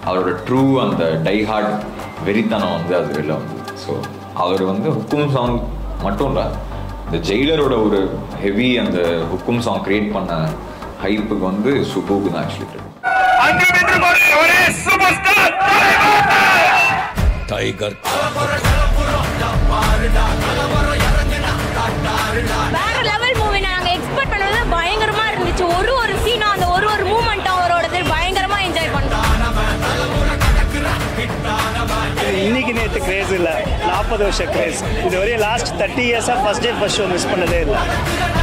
அவரோட ட்ரூ அந்த டைஹார்ட் வெறித்தனம் வந்து அது வெளில வந்து ஸோ அவர் வந்து ஹுக்கும் சாங் மட்டும் இல்லை இந்த ஜெயிலரோட ஒரு ஹெவி அந்த ஹுக்கும் சாங் கிரியேட் பண்ண ஹைப்புக்கு வந்து சுப்புக்கு தான் ஆக்சுவலி டைகர் வேற லெவல் மூவி நாங்க எக்ஸ்பெக்ட் பண்ணது பயங்கரமா இருந்துச்சு ஒரு ஒரு சீனும் அந்த ஒரு ஒரு மூமெண்ட்டும் அவரோடது பயங்கரமா என்ஜாய் பண்ணோம் இன்னைக்கு நேற்று கிரேஸ் இல்லை நாற்பது வருஷம் கிரேஸ் இது வரையும் லாஸ்ட் தேர்ட்டி இயர்ஸாக first day first show miss பண்ணதே இல்லை